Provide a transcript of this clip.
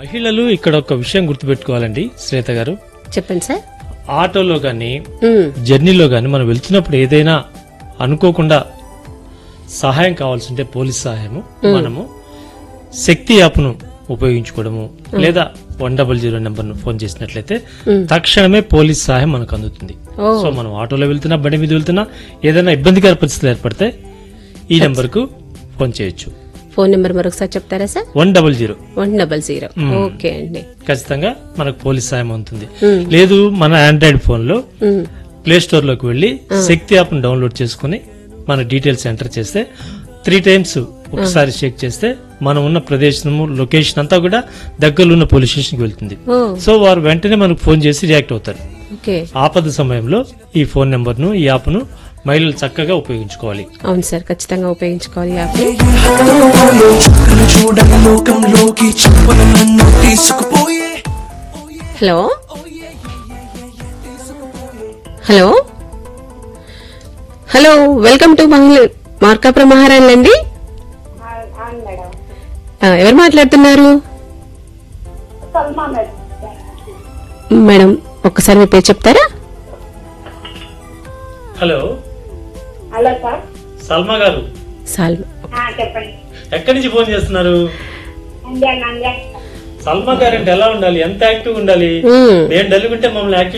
మహిళలు ఇక్కడ ఒక విషయం గుర్తుపెట్టుకోవాలండి శ్వేత గారు చెప్పండి సార్ ఆటోలో కానీ ఉమ్, జర్నీలో కానీ మనం వెళ్తున్నప్పుడు ఏదైనా అనుకోకుండా సహాయం కావాల్సి ఉంటే పోలీస్ సహాయము మనము శక్తి యాప్ను ఉపయోగించుకోవడము లేదా వన్ డబల్ జీరో నెంబర్ను ఫోన్ చేసినట్లయితే తక్షణమే పోలీస్ సహాయం మనకు అందుతుంది ఓ. సో మనం ఆటోలో వెళ్తున్నా బండి మీద వెళ్తున్నా ఏదైనా ఇబ్బందికర పరిస్థితులు ఏర్పడితే ఈ నెంబర్కు ఫోన్ చేయొచ్చు ఫోన్ నెంబర్ మరొకసారి చెప్తారా sir one double zero one double zero okay అండి ఖచ్చితంగా మనకు పోలీస్ సాయం అవుతుంది ఉమ్, లేదు మన ఆండ్రాయిడ్ ఫోన్ లో ఉమ్, ప్లే స్టోర్ లోకి వెళ్లి శక్తి యాప్ డౌన్లోడ్ చేసుకుని మన డీటెయిల్స్ ఎంటర్ చేస్తే త్రీ టైమ్స్ ఒకసారి చెక్ చేస్తే మనం ఉన్న ప్రదేశము లొకేషన్ అంతా కూడా దగ్గరలో ఉన్న పోలీస్ స్టేషన్ కి వెళ్తుంది ఓ సో వారు వెంటనే మనకు ఫోన్ చేసి రియాక్ట్ అవుతారు ఓకే ఆపద సమయంలో ఈ ఫోన్ నెంబర్ ను ఈ యాప్ ను మహిళలు చక్కగా ఉపయోగించుకోవాలి అవును సార్ ఖచ్చితంగా ఉపయోగించుకోవాలి ఈ యాప్ చుక్కలు చూడని లోకంలోకి చెప్పున నన్ను తీసుకుపోయే hello hello hello welcome to మహిళ మార్కాపురం మహారాణి అండి అవును మేడం ఆ, ఎవరు మాట్లాడుతున్నారు సల్మా మేడం మేడం ఒక్కసారి మీ పేరు చెప్తారా హలో హలో సార్ సల్మా గారు సాల్మ ఆ, చెప్పండి ఎక్కడి నుంచి ఫోన్ చేస్తున్నారు నంద్యాల నంద్యాల సల్మా గారు అంటే ఎలా ఉండాలి ఎంత యాక్టివ్ ఉండాలి ఉమ్, నేను డల్లుకుంటే మమ్మల్ని యాక్టివ్